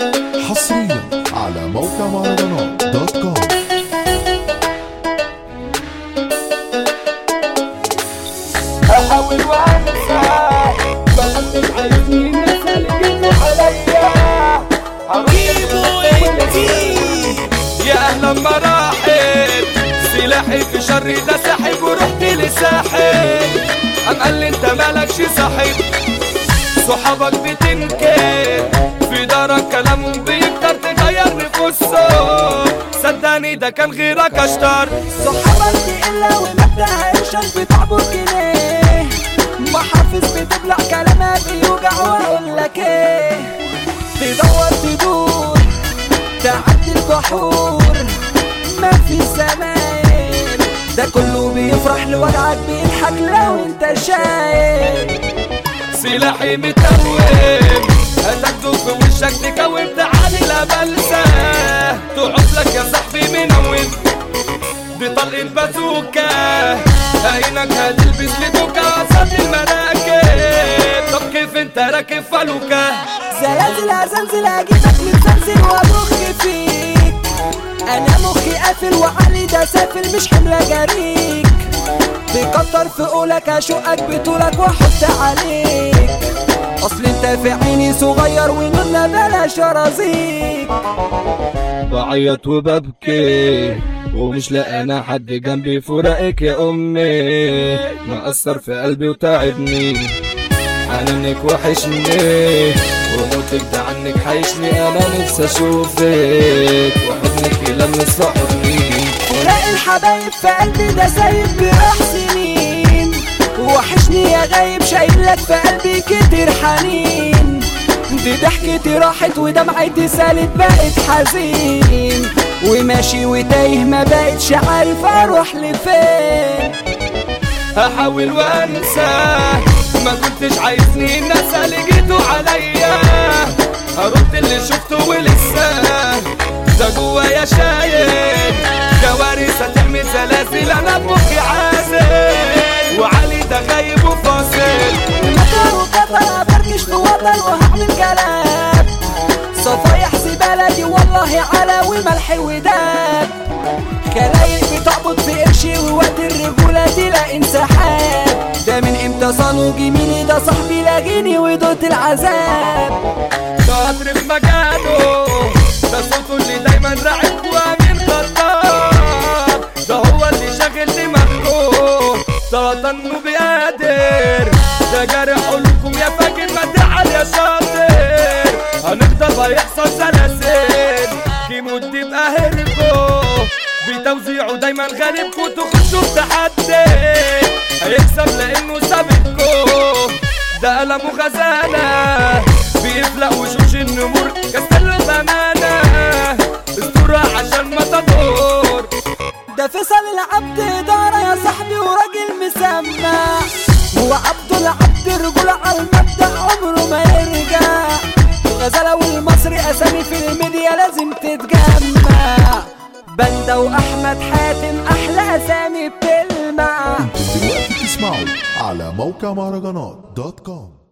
حصريا على موقع مهرجانات دوت كوم احاول وانسى بغني عايزني الناس اللي جيتوا عليا يا اهلا مراحل سلاحي في شري ده ساحب ورحت لساحل ام قال لي انت مالكش صاحب صحابك بتنكر في دارك كلام بيكتر تغير نفوسه صدقني ده كان غيرك اشطر صحابك تقلة ومبدأ هيشك بتعبر جنيه محافظ بتبلع كلامها بيوجع واقول لك ايه تدور تدور تعدي البحور ما في زمان ده كله بيفرح لوجعك بيضحك لو انت شايف سلاحي متوم هتاخده في وشك تكون تعالي لا بلسى تقعد لك يا صاحبي منون دي طلقة بازوكا عينك هتلبس لدوكا قصاد المراكب طب كيف انت راكب فلوكا زلازل هزلزل اجيبك متزلزل وابخ فيك انا مخي قافل وعلي ده سافل مش حمل جريك بكتر في قولك اشقك بطولك واحط عليك اصل انت في عيني صغير ونورنا بلاش رزيق بعيط وببكي ومش لاقي حد جنبي فراقك يا امي مأثر في قلبي وتعبني حنانك وحشني وموتك ده عنك حيشني انا نفسي اشوفك وحضنك يلمس في حضني فراق الحبايب في قلبي ده سايب جراح سنين وحشني يا غايب شايلك في قلبي كتير حنين دي ضحكتي راحت ودمعتي سالت بقت حزين وماشي وتايه ما بقتش عارف اروح لفين هحاول وانسى ما كنتش عايزني الناس اللي جيتوا عليا هرد اللي شفته ولسه ده جوايا شايل كوارث هتعمل زلازل انا بمخي عازل وعلي ده غايب وفاصل مكان وكفر ابركش في وطن وهعمل كلام صفايح زبالتي والله على وملح وداب كلايق بتعبط في قرشي ووقت الرجولة تلاقي انسحاب ده من امتى صانوا جميلي ده صاحبي لاقيني ودوت العذاب ده قطر في مكانه ده صوته اللي دايما راعب وامين خطاب ده هو اللي شاغل دماغه ده طنه بيقادر ده جارح قلوبكم يا فاكر ما تعال يا شاطر هنفضل هيحصل سلاسل كيمو تبقى هربو بتوزيعه دايما غالبكوا تخشوا بتحدي هيكسب لانه سابقكوا ده قلمه خزانة بيفلق وشوش النمور كسر بأمانة اسطورة عشان ما تدور ده فيصل العبد إدارة يا صاحبي وراجل مسمع هو عبد العبد رجولة على المبدأ عمره ما يرجع الغزالة والمصري أسامي في الميديا لازم تتجمع بندة وأحمد حاتم أحلى أسامي بتلمع انتم دلوقتي بتسمعوا على موقع مهرجانات دوت كوم